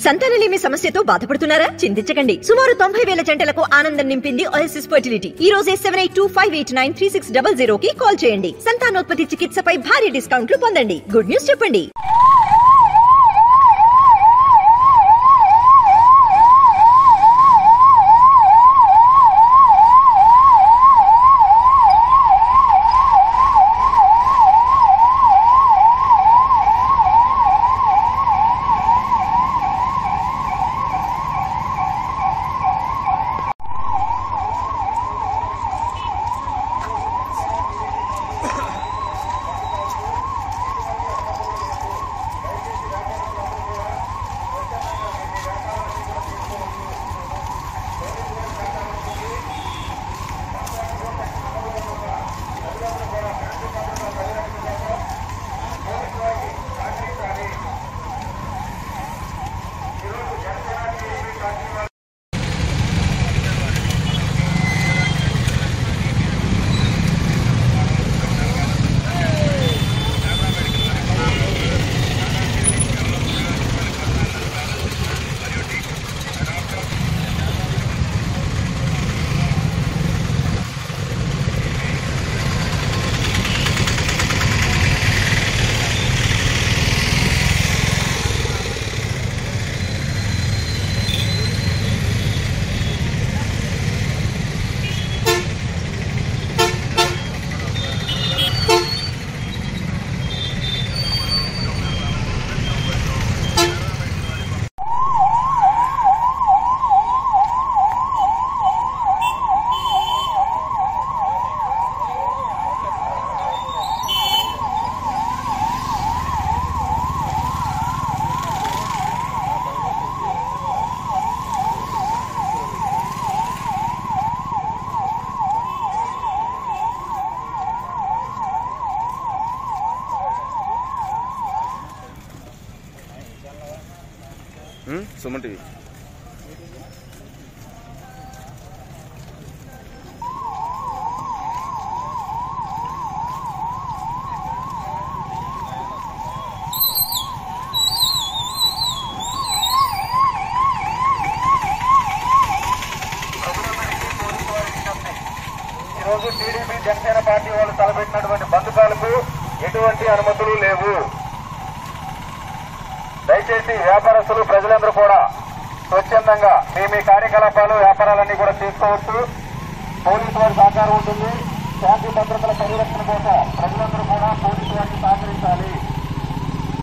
సంతానలేమి సమస్యతో బాధపడుతున్నారా చింతించకండి సుమారు తొంభై వేల జంటలకు ఆనందం నింపింది ఓఎస్ఎస్ ఫర్టిలిటీ ఈ రోజే seven eight two five eight nine three six double zero కి కాల్ చేయండి సంతానోత్పత్తి చికిత్సపై భారీ డిస్కౌంట్లు పొందండి గుడ్ న్యూస్ చెప్పండి ఉం? సుమన్ టీవీ ఈరోజు టీడీపీ జనసేన పార్టీ వాళ్ళు తలపెట్టినటువంటి బంధకాలకు ఎటువంటి అనుమతులు లేవు దయచేసి వ్యాపారస్తులు ప్రజలందరూ కూడా స్వచ్ఛందంగా మీ మీ కార్యకలాపాలు వ్యాపారాలన్నీ కూడా తీసుకోవచ్చు పోలీసు వారి సహకారం ఉంటుంది శాంతి భద్రతల పరిరక్షణ కోసం ప్రజలందరూ కూడా పోలీసు వారికి సహకరించాలి